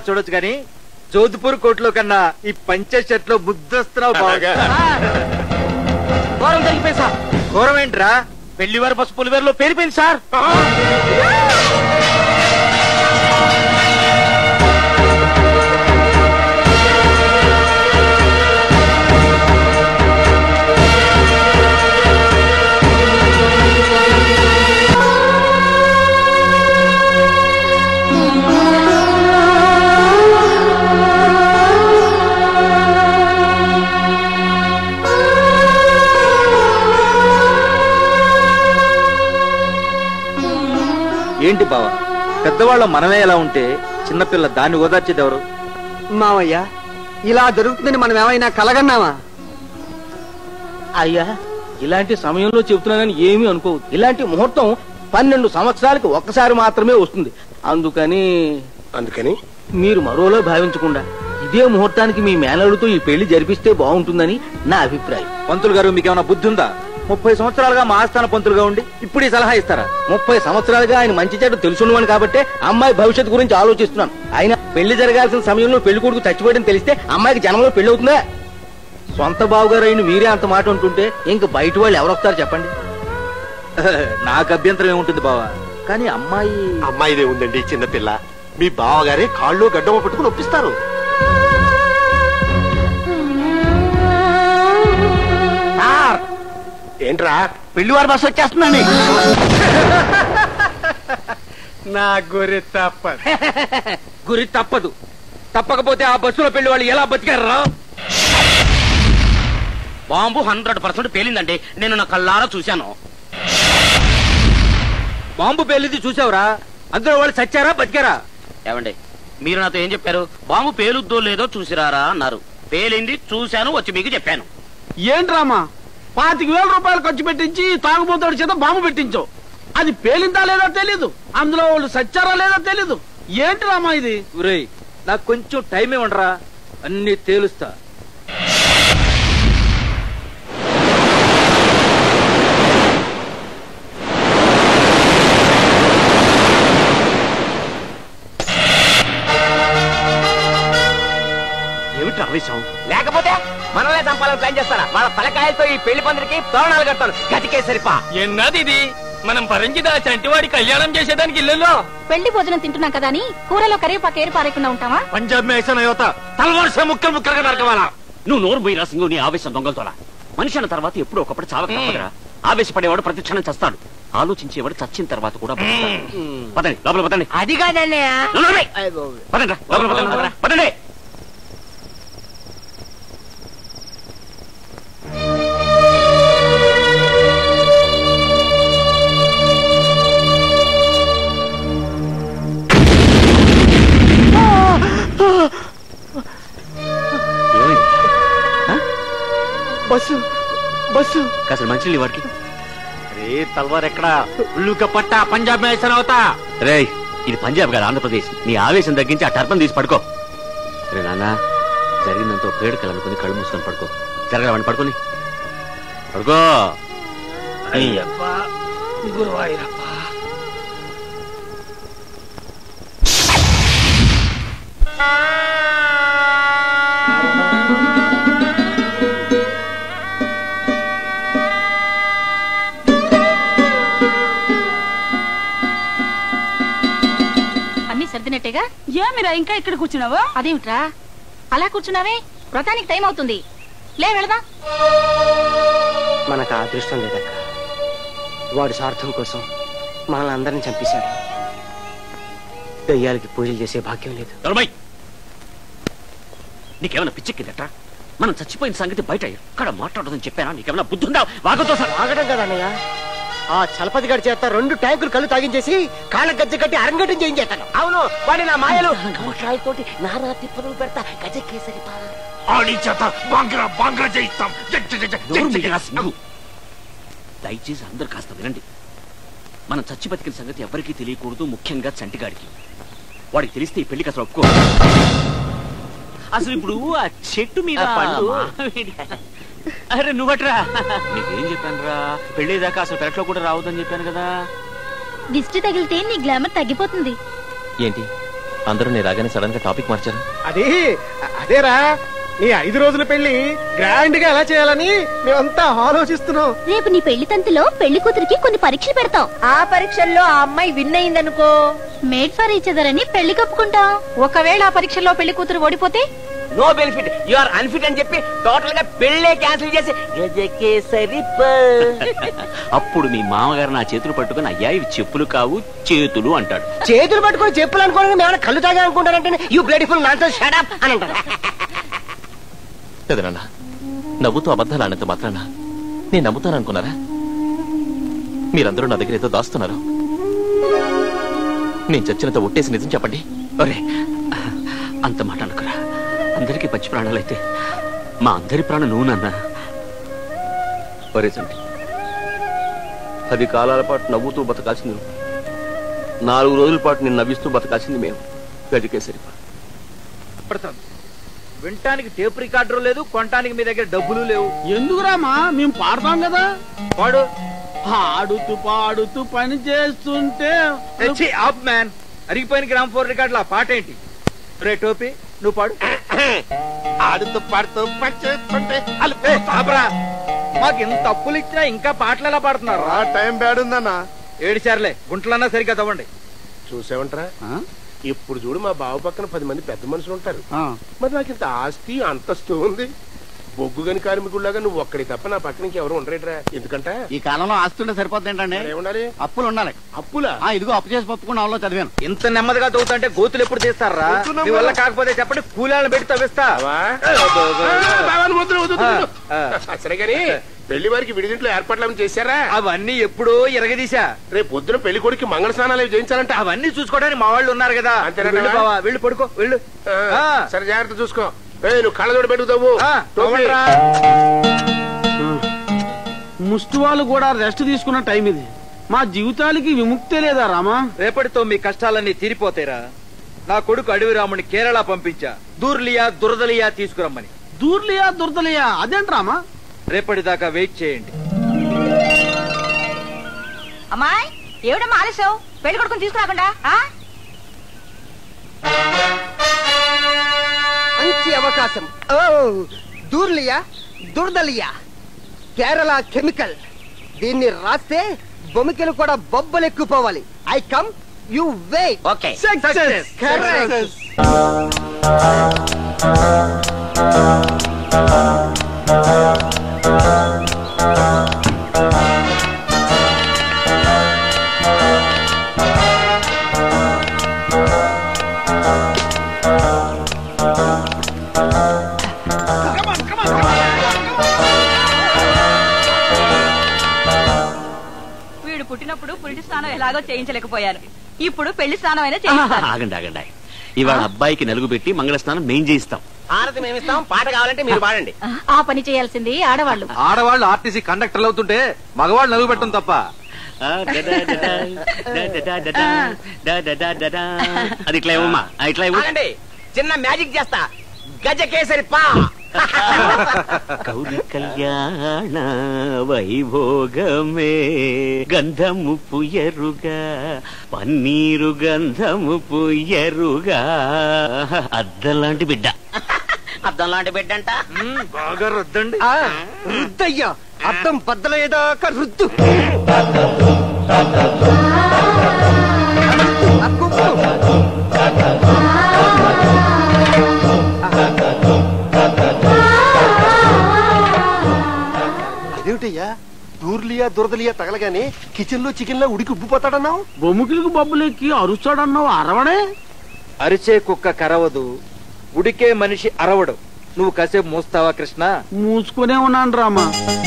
తర్వాత చూడొచ్చు కానీ జోధ్పూర్ కోర్టులో కన్నా ఈ పంచ షర్ట్ లో ముద్దస్తున్నావు బాగా ఘోరం జరిగిపోయింది సార్ ఘోరం ఏంట్రా పెళ్లివారి బస్సు పులివేరులో పేరిపోయింది సార్ ఏంటి బావ పెద్దవాళ్ళ మనమే ఎలా ఉంటే చిన్నపిల్ల దాన్ని ఓదార్చేది ఎవరు మావయ్య ఇలా జరుగుతుందని మనం ఏమైనా కలగన్నామా అయ్యా ఇలాంటి సమయంలో చెబుతున్నానని ఏమీ అనుకోవద్దు ఇలాంటి ముహూర్తం పన్నెండు సంవత్సరాలకి ఒక్కసారి మాత్రమే వస్తుంది అందుకని అందుకని మీరు మరోలో భావించకుండా ఇదే ముహూర్తానికి మీ మేనలుతో ఈ పెళ్లి జరిపిస్తే బాగుంటుందని నా అభిప్రాయం పంతులు గారు మీకేమైనా బుద్ధి ఉందా ముప్పై సంవత్సరాలుగా మా ఆస్థాన పంతులుగా ఉండి ఇప్పుడు ఈ సలహా ఇస్తారా ముప్పై సంవత్సరాలుగా ఆయన మంచి చెడు తెలుసున్నవాని కాబట్టి అమ్మాయి భవిష్యత్తు గురించి ఆలోచిస్తున్నాను ఆయన పెళ్లి జరగాల్సిన సమయంలో పెళ్లి కొడుకు చచ్చిపోయడం తెలిస్తే అమ్మాయికి జనంలో పెళ్లి అవుతుందా సొంత బావగారు అయిన మీరే అంత మాట ఉంటుంటే ఇంక బయట వాళ్ళు ఎవరొస్తారు చెప్పండి నాకు అభ్యంతరం ఏముంటుంది బావా కానీ అమ్మాయి అమ్మాయిదే ఉందండి చిన్నపిల్ల మీ బావగారే కాళ్ళు గడ్డమ పట్టుకుని ఒప్పిస్తారు సార్ ఏంట్రా పెళ్లివారి బస్సు వచ్చేస్తుందండి నా గురి తప్ప గురి తప్పదు తప్పకపోతే ఆ బస్సులో పెళ్లి వాళ్ళు ఎలా బతికారా బాంబు హండ్రెడ్ పర్సెంట్ పేలిందండి నేను నా కళ్ళారా చూశాను బాంబు పేలింది చూసావురా అందులో వాళ్ళు చచ్చారా బతికారా ఏమండి మీరు నాతో ఏం చెప్పారు బాంబు పేలుద్దో లేదో చూసిరారా అన్నారు పేలింది చూశాను వచ్చి మీకు చెప్పాను ఏంట్రామా పాతిక వేల రూపాయలు ఖర్చు పెట్టించి తాగుబోతాడు చేత బాంబు పెట్టించావు అది పేలిందా లేదో తెలీదు అందులో వాళ్ళు సచ్చారా లేదో తెలీదు ఏంటి రామా ఇది ఒరేయ్ నాకు కొంచెం టైం ఇవ్వండిరా అన్ని తేలుస్తా ఏమిటి ఆవేశం లేకపోతే మనల్నే చంపాలని ప్లాన్ చేస్తారా వాళ్ళ తలకాయలతో ఈ పెళ్లి పందిరికి తోరణాలు కడతాను గతికే సరిపా ఎన్నది ఇది మనం పరించి ఆ చంటివాడి కళ్యాణం చేసేదానికి ఇల్లులో పెళ్లి భోజనం తింటున్నాం కదా అని కూరలో కరివేపాకు ఏరి పారేకుండా ఉంటావా పంజాబ్ మేసన యువత తలవర్ష ముక్కలు ముక్కలుగా నరకవాలా నువ్వు నోరు పోయిరా సింగు నీ ఆవేశం దొంగలతోలా మనిషి అన్న తర్వాత ఎప్పుడు ఒకప్పుడు చావక తప్పదురా ఆవేశపడేవాడు ప్రతి క్షణం చస్తాడు ఆలోచించేవాడు చచ్చిన తర్వాత కూడా బతుకుతాడు. పదండి లోపల పదండి అది కాదన్నయ్య నువ్వు నోరు మూయ్. పదండి రా, లోపల పదండి, పదండి, పదండి ఏమైంది? ఆ? బస్సు బస్సు కాస్త మంచి వాడికి రే తల్వార్ ఎక్కడా ఉల్లుక పట్ట పంజాబ్ మేసన అవుతా రేయ్ ఇది పంజాబ్ కాదు ఆంధ్రప్రదేశ్ నీ ఆవేశం తగ్గించి ఆ టర్పం తీసి పడుకో రే నాన్న జరిగిందంతా పేడుకలు అనుకుని కళ్ళు మూసుకొని పడుకో జరగవండి పడుకొని పడుకో అన్ని సర్దినట్టేగా ఏమిరా ఇంకా ఇక్కడ కూర్చున్నావు అదేమిట్రా అలా కూర్చున్నావే వ్రతానికి టైం అవుతుంది లే వెళదాం మనకు ఆ అదృష్టం లేదక్క వాడు స్వార్థం కోసం మనల్ని అందరిని చంపేశాడు దయ్యాలకి పూజలు చేసే భాగ్యం లేదు దొరబాయ్ నీకేమైనా పిచ్చెక్కిందట్రా మనం చచ్చిపోయిన సంగతి బయట ఎక్కడ మాట్లాడదని చెప్పానా నీకేమైనా బుద్ధి ఉందా వాగుతో సహా ఆగడం కదా అన్నయ్య ఆ చలపతి గడి చేత రెండు ట్యాంకులు కళ్ళు తాగించేసి కాళ్ళ గజ్జ కట్టి అరంగటం చేయించేస్తాను అవును వాడి నా మాయలు కమకాయతోటి నానా తిప్పలు పెడతా గజ కేసరి ఆడి చేత బాంగ్రా బాంగ్రా చేయిస్తాం నోరు మూయరా సింగు. దయచేసి అందరు కాస్త వినండి మనం చచ్చి బతికిన సంగతి ఎవరికీ తెలియకూడదు ముఖ్యంగా చంటిగాడికి వాడికి తెలిస్తే ఈ పెళ్లికి అసలు ఒప్పుకో అసలు ఇప్పుడు ఆ చెట్టు మీద ఆ పండు. అరే నువ్వట్రా నీకేం చెప్పాను రా పెళ్ళేదాకా అసలు పెరట్లో కూడా రావద్దని చెప్పాను కదా దిష్టి తగిలితే నీ గ్లామర్ తగ్గిపోతుంది ఏంటి అందరూ నేను రాగానే సడన్ గా టాపిక్ మార్చారు అది అదేరా నీ ఐదు రోజుల పెళ్లి గ్రాండ్ గా ఎలా చేయాలని మేమంతా ఆలోచిస్తున్నాం రేపు నీ పెళ్లి తంతులో పెళ్లి కూతురికి కొన్ని పరీక్షలు పెడతాం ఆ పరీక్షల్లో ఆ అమ్మాయి విన్ అయిందనుకో మేడ్ ఫర్ ఈచ్ అదర్ అని పెళ్లి కప్పుకుంటాం ఒకవేళ ఆ పరీక్షల్లో పెళ్లి కూతురు ఓడిపోతే no benefit you are unfit అని చెప్పి టోటల్ గా పెళ్ళే క్యాన్సిల్ చేసి గజకేసరి అప్పుడు మీ మామగారు నా చేతులు పట్టుకుని అయ్యా ఇవి చెప్పులు కావు చేతులు అంటాడు చేతులు పట్టుకొని చెప్పులు అనుకోవడం మేము కళ్ళు తాగా అనుకుంటారంటే యూ బ్యూటిఫుల్ నాతో షడప్ అని అంటారు కదా నాన్న నవ్వుతూ అబద్ధాలు ఆడినంత మాత్రాన నేను నమ్ముతాను అనుకున్నారా మీరందరూ నా దగ్గర ఏదో దాస్తున్నారు నేను చచ్చినంత ఒట్టేసి నిజం చెప్పండి ఒరే అంత మాట అనుకురా అందరికీ పచ్చి ప్రాణాలైతే మా అందరి ప్రాణం నువ్వు నాన్న ఒరే సంటి పది కాలాల పాటు నవ్వుతూ బతకాల్సింది నువ్వు. నాలుగు రోజుల పాటు నేను నవ్విస్తూ బతకాల్సింది మేము గజకేసరి పడుతుంది వినటానికి టేప్ రికార్డర్ లేదు కొనటానికి మీ దగ్గర డబ్బులు లేవు ఎందుకురామా మేము పాడతాం కదా వాడు పాడుతూ పాడుతూ పని చేస్తుంటే తెచ్చి ఆప్ మ్యాన్ అరిగిపోయిన గ్రామ్ ఫోర్ రికార్డులు ఆ పాట ఏంటి రే టోపీ నువ్వు పాడు ఆడుతూ పాడుతూ పచ్చేస్తుంటే ఏ, ఆపరా. మాకు ఇంత అప్పులు ఇచ్చినా ఇంకా పాటలు ఎలా పాడుతున్నారు ఆ టైం బ్యాడ్ ఉందన్నా ఏడిచారులే గుంటలన్నా సరిగ్గా తవ్వండి చూసావంటరా ఇప్పుడు చూడు మా బావ పక్కన పది మంది పెద్ద మనుషులు ఉంటారు ఆ. మరి నాకు ఇంత ఆస్తి అంతస్తు ఉంది బొగ్గు గని కార్మికుడిలాగా నువ్వు ఒక్కడి తప్ప నా పక్కన ఇంకెవరు ఉండరేట్రా ఎందుకంట ఈ కాలంలో ఆస్తుంటే సరిపోతుంది ఏంటండి ఏముండాలి అప్పులు ఉండాలి అప్పులా ఆ ఇదిగో అప్పు చేసి పప్పుకున్న వాళ్ళు చదివాను ఇంత నెమ్మదిగా తవ్వుతుంటే గోతులు ఎప్పుడు తీస్తారా కూర్చున్నాం మీ వల్ల కదా. కాకపోతే చెప్పండి కూలాలను పెట్టి తవ్విస్తా బావా? ఆ, బావాని వద్దు, వద్దు, వద్దు, వద్దు. ఆ. సరే గాని పెళ్లి వారికి విడిదింట్లో ఏర్పాట్లు ఏమైనా చేశారా అవన్నీ ఎప్పుడో ఎరగదీశా రేపు పొద్దున పెళ్లి కొడుకు మంగళ స్నానాలు అవి చేయించాలంట అవన్నీ చూసుకోవడానికి మా వాళ్ళు ఉన్నారు కదా అంతేనంటావా? వెళ్ళు బావా వెళ్ళు పడుకో వెళ్ళు ఆ, ఆ. సరే జాగ్రత్త చూసుకో ఏ నువ్వు కళ్ళజోడు పెట్టుతావు ఆ, తవ్వండిరా. ముష్టి వాళ్ళు కూడా రెస్ట్ తీసుకున్న టైం ఇది మా జీవితాలకి విముక్తే లేదా రామా రేపటితో మీ కష్టాలన్నీ తీరిపోతాయిరా నా కొడుకు అడవి రాముని కేరళ పంపించా దూర్లియా దురదలియా తీసుకురమ్మని దూర్లియా దుర్దలియా అదేంటి రామా రేపటిదాకా వెయిట్ చేయండి అమ్మాయి ఏమిటమ్మా ఆలస్యం పెళ్లి కొడుకుని తీసుకురాకుండా ఆ? మంచి అవకాశం ఓ దూర్లియా దుర్దలియా కేరళ కెమికల్ దీన్ని రాస్తే బొమికలు కూడా బొబ్బలు ఎక్కుపోవాలి I come you wait okay correct వీడు పుట్టినప్పుడు పురిటి స్నానం ఎలాగో చేయించలేకపోయాను ఇప్పుడు పెళ్లి స్నానం అయినా చేయిస్తాను ఆగండి ఆగండి ఇవాళ అబ్బాయికి నలుగు పెట్టి మంగళ స్నానం మేం చేయిస్తాం హారతి మేమిస్తాం పాట కావాలంటే మీరు పాడండి ఆ పని చేయాల్సింది ఆడవాళ్ళు ఆడవాళ్ళు ఆర్టీసీ కండక్టర్లు అవుతుంటే మగవాళ్ళు నలుగు పెట్టడం తప్ప ఆ, డడా, డడా, డడా, డడా, డడా, డడా, డడా. అది ఇట్లా ఇవ్వమ్మా ఆ, ఇట్లా ఇవ్వు ఆగండి చిన్న మ్యాజిక్ చేస్తా గజకేసరి పా కౌరి కళ్యాణ వైభోగమే గంధము పుయ్యరుగా పన్నీరు గంధము పుయ్యరుగా అద్దలాంటి బిడ్డ అద్దం లాంటి బిడ్డంట మ్మ్, బాగా రుద్దండి రుద్దయ్యా అర్థం బద్దలయ్యేదాకా రుద్దు ఆ కుమ్ము. అదేమిటయ్యా దూర్లియా దురదలియా తగలగానే కిచెన్ లో చికెన్ లో ఉడికి ఉబ్బిపోతాడన్నావు బొమ్ముకిలకు బొబ్బులెక్కి అరుస్తాడన్నావు అరవడే అరిచే కుక్క కరవదు ఉడికే మనిషి అరవడు నువ్వు కాసేపు మోస్తావా కృష్ణ మూసుకునే ఉన్నాను రామా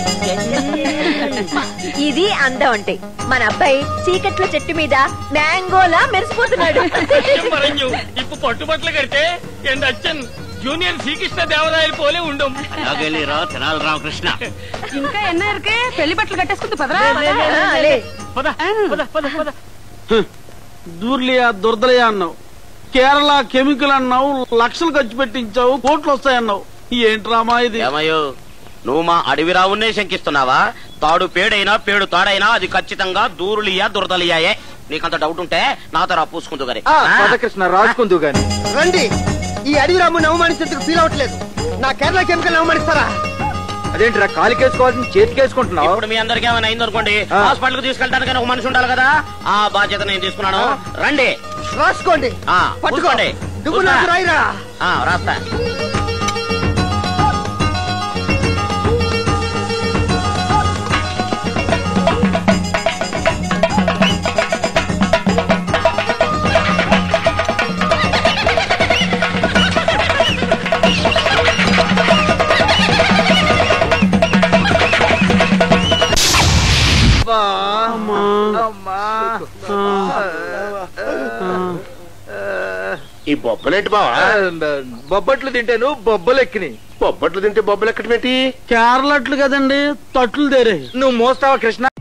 ఇది అందం అంటే మన అబ్బాయి చీకట్ల చెట్టు మీద మ్యాంగోలా మెరిసిపోతున్నాడు ഇപ്പൊ പട്ടുപട്ടില് കെടുത്തേ എന്റെ അച്ഛൻ ജൂനിയർ ശ്രീകൃഷ്ണ ദേവരായൽ പോലെ ഉണ്ടും అలాగేలేరా తెనాలి రామకృష్ణ ఇంకా ఎన్న ఇరుకే పెళ్లి బట్టలు కట్టేసుకుంది పదరా అలే. పద పద పద పద దూర్లియా దుర్దలియా అన్నావు కేరళ కెమికల్ అన్నావు లక్షలు ఖర్చు పెట్టించావు కోట్లు వస్తాయన్నావు ఏంటి రామా ఇది ఏమయ్యో నువ్వు మా అడవి రావునే శంకిస్తున్నావా తాడు పేడైనా పేడు తాడైనా అది ఖచ్చితంగా దూరులియా దురదలియాయే నీకంత డౌట్ ఉంటే నాతో రా పూసుకుందు గారి ఆ, పద కృష్ణ రాసుకుందు గాని రండి ఈ అడవి రాముని అవమానించేందుకు ఫీల్ అవ్వట్లేదు నా కేరళ కెమికల్ అవమానిస్తారా అదేంటిరా కాలికేసుకోవాల్సిన చేతికేసుకుంటున్నావు ఇప్పుడు మీ అందరికి ఏమైనా అయింది అనుకోండి ఆ. హాస్పిటల్ కు తీసుకెళ్ళడానికి ఒక మనిషి ఉండాలి కదా ఆ బాధ్యత నేను తీసుకున్నాను రండి రాసుకోండి ఆ, పట్టుకో పూసుకోండి. నువ్వు నాకు పూసుకో. రాయిరా ఆ, రాస్తా ఈ బొబ్బలేంటి బావా బొబ్బట్లు తింటాను బొబ్బలెక్కిని బొబ్బట్లు తింటే బొబ్బలు ఎక్కడం ఏంటి కేరళట్లు కదండి తట్లు దేరే నువ్వు మోస్తావా కృష్ణ